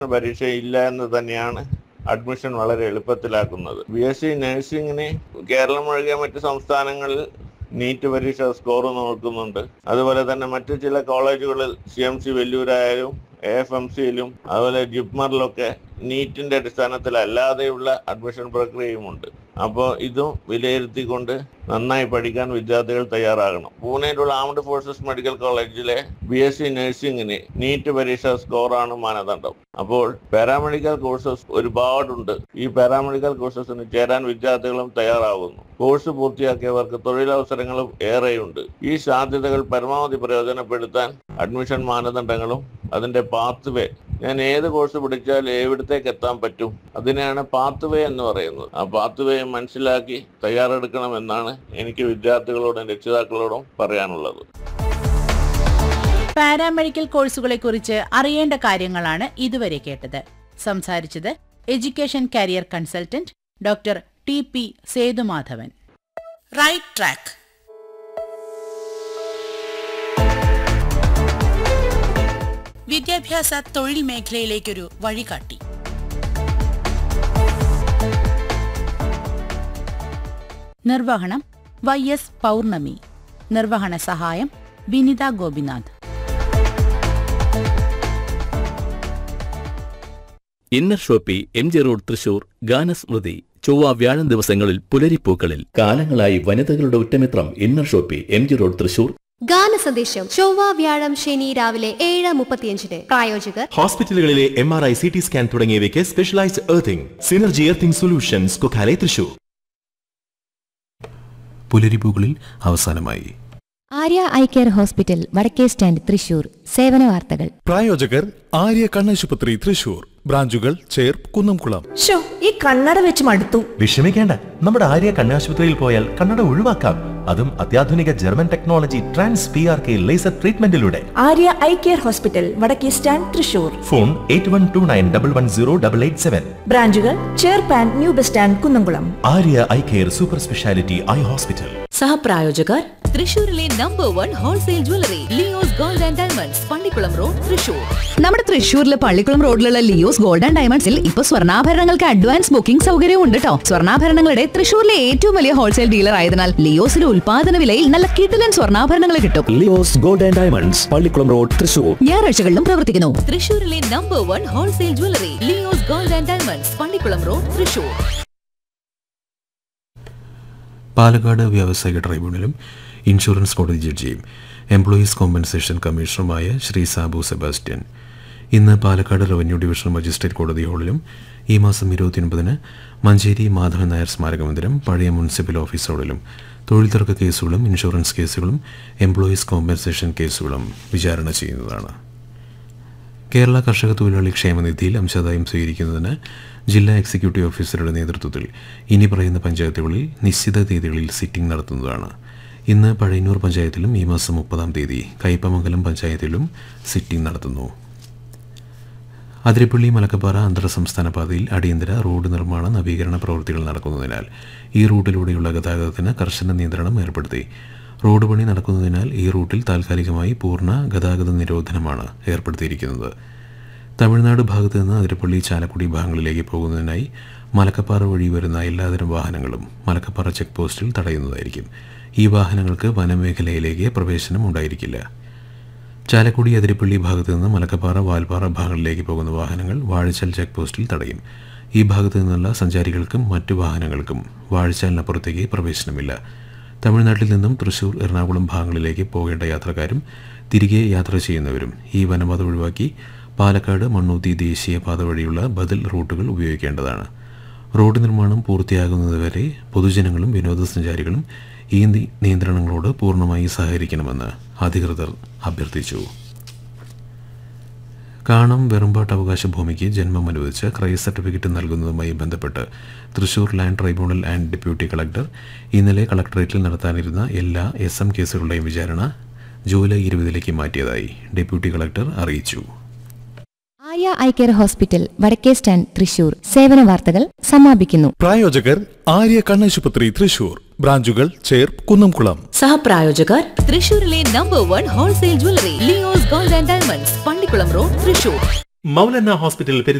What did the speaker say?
പരീക്ഷ ഇല്ല എന്ന് തന്നെയാണ് അഡ്മിഷൻ വളരെ എളുപ്പത്തിലാക്കുന്നത് ബി എസ് സി നഴ്സിംഗിന് കേരളം ഒഴികെ മറ്റ് സംസ്ഥാനങ്ങളിൽ നീറ്റ് പരീക്ഷ സ്കോർ നോക്കുന്നുണ്ട് അതുപോലെ തന്നെ മറ്റു ചില കോളേജുകളിൽ സി എം സി വെല്ലൂരായാലും എ എഫ് എം സിയിലും അതുപോലെ ജിപ്മറിലൊക്കെ നീറ്റിന്റെ അടിസ്ഥാനത്തിൽ അല്ലാതെയുള്ള അഡ്മിഷൻ പ്രക്രിയയുമുണ്ട് അപ്പോൾ ഇതും വിലയിരുത്തിക്കൊണ്ട് നന്നായി പഠിക്കാൻ വിദ്യാർത്ഥികൾ തയ്യാറാകണം പൂനെയിലുള്ള ആംഡ് ഫോഴ്സസ് മെഡിക്കൽ കോളേജിലെ ബി എസ് സി നഴ്സിംഗിന് നീറ്റ് പരീക്ഷ സ്കോറാണ് മാനദണ്ഡം അപ്പോൾ പാരാമെഡിക്കൽ കോഴ്സസ് ഒരുപാടുണ്ട് ഈ പാരാമെഡിക്കൽ കോഴ്സസിന് ചേരാൻ വിദ്യാർത്ഥികളും തയ്യാറാകുന്നു കോഴ്സ് പൂർത്തിയാക്കിയവർക്ക് തൊഴിലവസരങ്ങളും ഏറെയുണ്ട് ഈ സാധ്യതകൾ പരമാവധി പ്രയോജനപ്പെടുത്താൻ അഡ്മിഷൻ മാനദണ്ഡങ്ങളും അതിന്റെ പാത്ത് വേ ഞാൻ ഏത് കോഴ്സ് പഠിച്ചാൽ എവിടത്തേക്ക് എത്താൻ പറ്റും അതിനെയാണ് പാത്ത് വേ എന്ന് പറയുന്നത് ആ പാത്ത് വേ മനസ്സിലാക്കി തയ്യാറെടുക്കണമെന്നാണ് എനിക്ക് വിദ്യാർത്ഥികളോടും രക്ഷിതാക്കളോടും പറയാനുള്ളത് പാരാമെഡിക്കൽ കോഴ്സുകളെക്കുറിച്ച് അറിയേണ്ട കാര്യങ്ങളാണ് ഇതുവരെ കേട്ടത് സംസാരിച്ചത് education career consultant doctor T P Sethumadhavan right track വിദ്യാഭ്യാസ തൊഴിൽ മേഖലയിലേക്കൊരു വഴികാട്ടി നിർവഹണം വൈ എസ് പൗർണമി നിർവഹണ സഹായം Vinitha Gopinath inner shoppe M G road Thrissur ഗാനസ്മൃതി ചൊവ്വ വ്യാഴം ദിവസങ്ങളിൽ പുലരിപ്പൂക്കളിൽ കാലങ്ങളായി വനിതകളുടെ ഉറ്റമിത്രം inner shoppe M G road Thrissur ഗാന സന്ദേശം ചൊവ്വ വ്യാഴം ശനി രാവിലെ ഏഴ് മുപ്പത്തിയഞ്ചിന് പ്രായോജകർ ഹോസ്പിറ്റലുകളിലെ M R I C T scan തുടങ്ങിയവയ്ക്ക് specialised earthing synergy earthing solutions Kokkale Thrissur പുലരിപ്പൂകളിൽ അവസാനമായി ആര്യ ഐ കെയർ ഹോസ്പിറ്റൽ വടക്കേ സ്റ്റാൻഡ് തൃശൂർ സേവന വാർത്തകൾ പ്രായോജകർ ആര്യ കണ്ണാശുപത്രി തൃശൂർ ബ്രാഞ്ചുകൾ ചേർ കുന്നംകുളം ഷോ ഈ കണ്ണട വെച്ച് മടുത്തു വിഷമിക്കേണ്ട നമ്മുടെ ആര്യ കണ്ണാശുപത്രിയിൽ പോയാൽ കണ്ണട ഒഴിവാക്കാം അതും അത്യാധുനിക German technology trans P R K laser ട്രീറ്റ്മെന്റിലൂടെ ആര്യ ഐ കെയർ ഹോസ്പിറ്റൽ വടക്കേ stand Thrissur phone eight one two nine double one zero double eight seven ബ്രാഞ്ചുകൾ ചേർപ്പാൻ new bus stand Kunnamkulam Arya eye care super speciality eye hospital സഹപ്രായോജകർ തൃശൂരിലെ number one wholesale jewellery Leo's gold and diamonds Pallikulam road Thrissur നമ്മുടെ തൃശൂരിലെ പള്ളിക്കുളം റോഡിലുള്ള Leo's gold and ഡയമണ്ട്സിൽ ഇപ്പൊ സ്വർണ്ണാഭരണങ്ങൾക്ക് അഡ്വാൻസ് ബുക്കിംഗ് സൗകര്യവും ഉണ്ട് കേട്ടോ സ്വർണ്ണാഭരണങ്ങളുടെ തൃശൂരിലെ ഏറ്റവും വലിയ ഹോൾസെയിൽ ഡീലർ ആയതിനാൽ ലിയോസിലെ ഉൽപാദന വിലയിൽ നല്ല കിടിലൻ സ്വർണ്ണാഭരണങ്ങൾ കിട്ടും Leo's gold and diamonds Pallikulam road Thrissur ഞായറാഴ്ചകളിലും പ്രവർത്തിക്കുന്നു തൃശൂരിലെ number one wholesale jewellery Leo's gold and diamonds Pallikulam road Thrissur Palakkad വ്യാവസായിക ട്രൈബ്യൂണലും ഇൻഷുറൻസ് കോടതി ജഡ്ജിയും എംപ്ലോയീസ് കോമ്പൻസേഷൻ കമ്മീഷണറുമായ ശ്രീ സാബു സെബാസ്റ്റ്യൻ ഇന്ന് പാലക്കാട് റവന്യൂ ഡിവിഷൻ മജിസ്ട്രേറ്റ് കോടതി ഹാളിലും ഈ മാസം ഇരുപത്തിയൊൻപതിന് മഞ്ചേരി മാധവൻ നായർ സ്മാരക മന്ദിരം പഴയ മുനിസിപ്പൽ ഓഫീസ് റോഡിലും തൊഴിൽ തർക്ക കേസുകളും ഇൻഷുറൻസ് കേസുകളും എംപ്ലോയീസ് കോമ്പൻസേഷൻ കേസുകളും വിചാരണ ചെയ്യുന്നതാണ് കേരള കർഷക തൊഴിലാളി ക്ഷേമനിധിയിൽ അംശാദായം സ്വീകരിക്കുന്നതിന് ജില്ലാ എക്സിക്യൂട്ടീവ് ഓഫീസറുടെ നേതൃത്വത്തിൽ ഇനി പറയുന്ന പഞ്ചായത്തുകളിൽ നിശ്ചിത തീയതികളിൽ സിറ്റിംഗ് നടത്തുന്നതാണ് ഇന്ന് പഴയന്നൂർ പഞ്ചായത്തിലും ഈ മാസം മുപ്പതാം തീയതി കയ്പമംഗലം പഞ്ചായത്തിലും സിറ്റിംഗ് നടത്തുന്നു അതിരപ്പള്ളി മലക്കപ്പാറ അന്തർ സംസ്ഥാന പാതയിൽ അടിയന്തര റോഡ് നിർമ്മാണ നവീകരണ പ്രവൃത്തികൾ നടക്കുന്നതിനാൽ ഈ റൂട്ടിലൂടെയുള്ള ഗതാഗതത്തിന് കർശന നിയന്ത്രണം ഏർപ്പെടുത്തി റോഡ് പണി നടക്കുന്നതിനാൽ ഈ റൂട്ടിൽ താൽക്കാലികമായി പൂർണ്ണ ഗതാഗത നിരോധനമാണ് ഏർപ്പെടുത്തിയിരിക്കുന്നത് തമിഴ്നാട് ഭാഗത്തു നിന്ന് അതിരപ്പള്ളി ചാലക്കുടി ഭാഗങ്ങളിലേക്ക് പോകുന്നതിനായി മലക്കപ്പാറ വഴി വരുന്ന എല്ലാതരം വാഹനങ്ങളും മലക്കപ്പാറ ചെക്ക് പോസ്റ്റിൽ തടയുന്നതായിരിക്കും ഈ വാഹനങ്ങൾക്ക് വനമേഖലയിലേക്ക് പ്രവേശനം ഉണ്ടായിരിക്കില്ല ചാലക്കുടി അതിരപ്പള്ളി ഭാഗത്തു നിന്ന് മലക്കപ്പാറ വാൽപ്പാറ ഭാഗങ്ങളിലേക്ക് പോകുന്ന വാഹനങ്ങൾ വാഴച്ചാൽ ചെക്ക് പോസ്റ്റിൽ തടയും ഈ ഭാഗത്തു നിന്നുള്ള സഞ്ചാരികൾക്കും മറ്റു വാഹനങ്ങൾക്കും വാഴച്ചാലിനപ്പുറത്തേക്ക് പ്രവേശനമില്ല തമിഴ്നാട്ടിൽ നിന്നും തൃശൂർ എറണാകുളം ഭാഗങ്ങളിലേക്ക് പോകേണ്ട യാത്രക്കാരും തിരികെ യാത്ര ചെയ്യുന്നവരും ഈ വനപാത ഒഴിവാക്കി പാലക്കാട് മണ്ണൂത്തി ദേശീയപാത വഴിയുള്ള ബദൽ റൂട്ടുകൾ ഉപയോഗിക്കേണ്ടതാണ് റോഡ് നിർമ്മാണം പൂർത്തിയാകുന്നതുവരെ പൊതുജനങ്ങളും വിനോദസഞ്ചാരികളും ഈ നി- നിയന്ത്രണങ്ങളോട് പൂർണ്ണമായി സഹകരിക്കണമെന്ന് അധികൃതർ അഭ്യർത്ഥിച്ചു കാണം വെറുമ്പാട്ട് അവകാശ ഭൂമിക്ക് ജന്മം അനുവദിച്ച് ക്രൈ സർട്ടിഫിക്കറ്റ് നൽകുന്നതുമായി ബന്ധപ്പെട്ട് Thrissur land tribunal and deputy collector ഇന്നലെ കളക്ടറേറ്റിൽ നടത്താനിരുന്ന എല്ലാ എസ് എം കേസുകളുടെയും വിചാരണ ജൂലൈ ഇരുപതിലേക്ക് മാറ്റിയതായി ഡെപ്യൂട്ടി കളക്ടർ അറിയിച്ചു ആര്യ ഐ കെയർ ഹോസ്പിറ്റൽ വടക്കേ സ്റ്റാൻഡ് തൃശൂർ സേവന വാർത്തകൾ സമാപിക്കുന്നു പ്രായോജകർ ആര്യ കണ്ണാശുപത്രി തൃശൂർ ബ്രാഞ്ചുകൾ ചേർ കുന്നംകുളം സഹപ്രായോജകർ തൃശൂരിലെ number one wholesale jewellery Leo's gold and diamonds Pallikulam road Thrissur Moulana hospital